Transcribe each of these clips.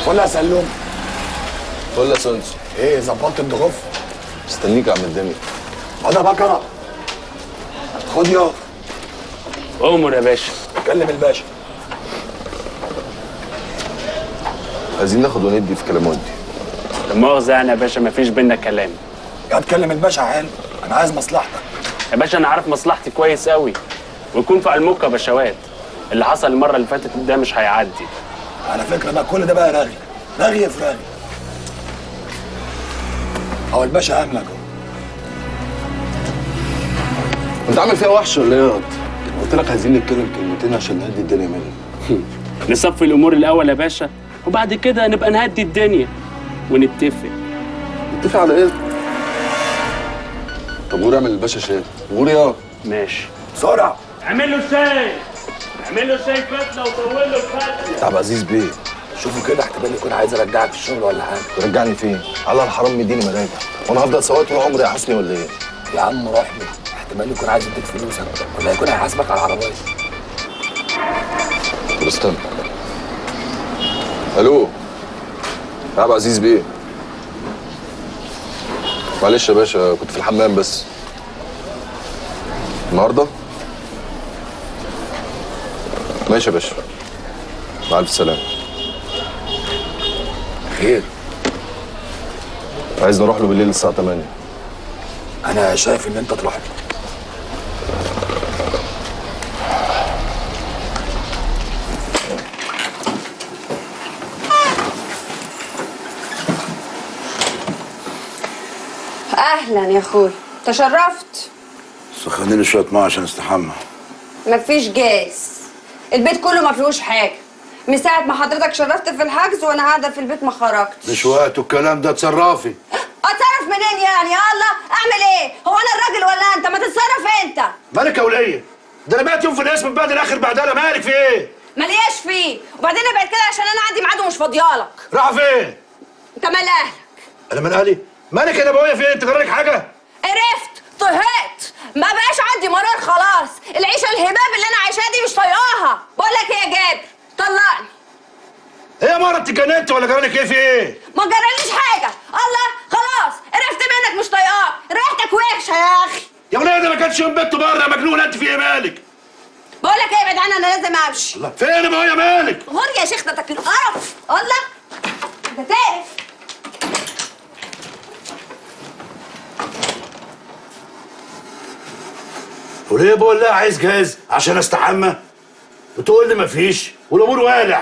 ولا سلوم ولا سونسو ايه ظبطت الضغوف مستنيك يا عم الدنيا انا بكره خد يا امر يا باشا كلم الباشا عايزين ناخد وندي في كلام ودي لا مؤاخذة يعني يا باشا مفيش بينا كلام يا تكلم الباشا حلو انا عايز مصلحتك يا باشا انا عارف مصلحتي كويس قوي ويكون في علمك يا باشوات اللي حصل المرة اللي فاتت ده مش هيعدي على فكره بقى كل ده بقى رغي رغي في رغي هو الباشا املك اهو انت عامل فيها وحش ولا ايه يا قط؟ قلت لك عايزين نتكلم كلمتين عشان نهدي الدنيا منك نصفي الامور الاول يا باشا وبعد كده نبقى نهدي الدنيا ونتفق نتفق على ايه؟ طب قول اعمل الباشا شاي قول يا ماشي بسرعه اعمل له شاي اعمل له شاي فتله وطول له الفتله عبد العزيز بيه شوفوا كده احتمال يكون عايز ارجعك الشغل ولا حاجه ترجعني فين؟ على الحرام مديني مراجع وانا هفضل سواق طول عمري يا حسني ولا ايه؟ يا عم روح له احتمال يكون عايز يديك فلوسك ولا يكون هيحاسبك على العربيه طب استنى الو يا عبد العزيز بيه معلش يا باشا كنت في الحمام بس النهارده ماشي يا باشا مع الف سلامه خير عايز نروح له بالليل الساعه 8 انا شايف ان انت تروح له اهلا يا اخوي تشرفت سخني لي شويه ميه عشان استحمى مفيش جاز البيت كله ما فيهوش حاجه من ساعه ما حضرتك شرفت في الحجز وانا قاعده في البيت ما خرجتش مش وقت الكلام ده تصرفي اتصرف منين يعني يا الله اعمل ايه هو انا الراجل ولا انت ما تتصرف انت مالك يا وليه ده انا بقيت يوم في الاسم بعد الاخر بعدها مالك في ايه ملياش فيه وبعدين ابعد كده عشان انا عندي ميعاد ومش فاضيالك راح فين انت مال اهلك انا من اهلي مالك يا نبويه في ايه انت جرالك حاجه قرفت طهقت ما بقاش عندي مرار خلاص العيشه الهباب اللي انا عايشاها دي مش طايقاها بقول لك ايه يا جابر طلقني ايه يا مره انت اتجننت ولا جرالك ايه في ايه ما جراليش حاجه الله خلاص قرفت منك مش طايقاك ريحتك وحشه يا اخي يا وليه ده ما كانش يوم بيته بره يا مجنون انت في ايه مالك بقول لك ايه ابعد عني انا لازم امشي الله فين يا نبويه مالك غور يا شيخ ده تاكل قرف الله انت تعرف وليه بقول لا عايز جاز عشان استحمى وتقول لي مفيش والامور والع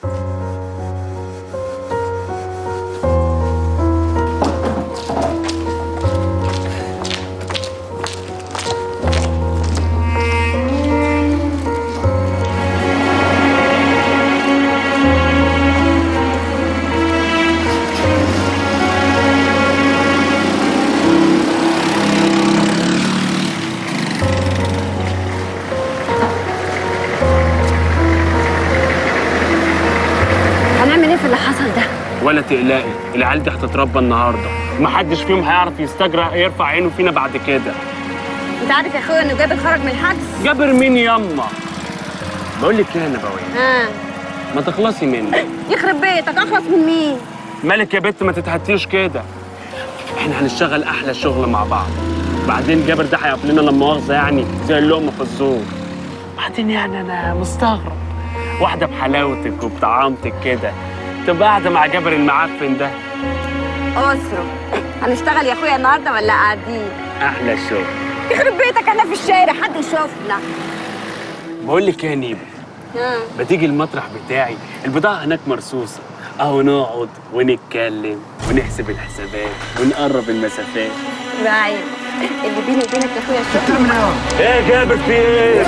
هنعمل ايه في اللي حصل ده ولا تقلقي العيال دي هتتربى النهارده محدش فيهم هيعرف يستجرأ يرفع عينه فينا بعد كده انت عارف يا اخويا انه جابر خرج من الحجز جابر مين ياما بقول لك ايه يا نبويه ها ما تخلصي مني يخرب بيتك اخلص من مين مالك يا بت ما تتهتيش كده احنا هنشتغل احلى شغل مع بعض بعدين جابر ده هيقف لنا لما مؤاخذه يعني زي اللقمه في الزور بعدين يعني انا مستغرب واحده بحلاوتك وبطعامتك كده تبقى قاعده مع جابر المعفن ده اسره هنشتغل يا اخويا النهارده ولا قاعدين احلى شغل يخرب بيتك انا في الشارع حد يشوفنا بقول لك ايه يا نيبه ها ما تيجي المطرح بتاعي البضاعة هناك مرصوصة أهو نقعد ونتكلم ونحسب الحسابات ونقرب المسافات بعيد اللي بيني وبينك يا اخويا الشغل إيه يا جابر في إيه؟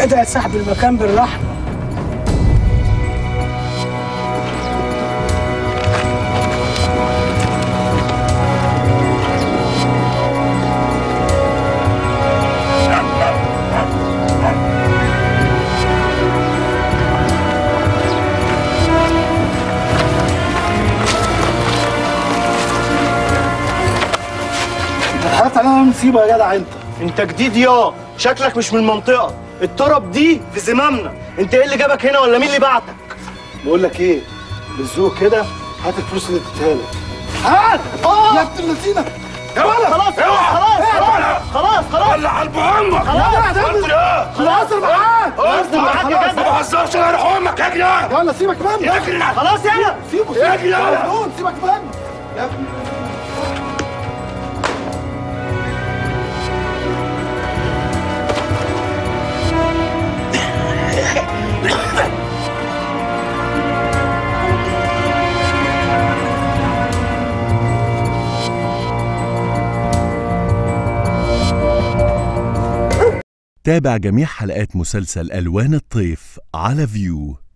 ادعي صاحب المكان بالرحمه حياتي علينا مصيبه يا جدع انت انت جديد يا شكلك مش من المنطقه الطرب دي في زمامنا انت ايه اللي جابك هنا ولا مين اللي بعتك بقول لك ايه بالذوق كده هات الفلوس اللي اديتها لك هات اه يا ابن اللذينه يا ولد خلاص اوعى خلاص خلاص خلاص خلاص ولع قلب امك خلاص قلت ايه خلاص انا معاك قلت معاك يا ما بهزرش انا روح امك اجري يلا سيبك مني اجري خلاص يلا سيبه سيبه اجري يلا مجنون، سيبك مني يا ابني تابع جميع حلقات مسلسل ألوان الطيف على فيو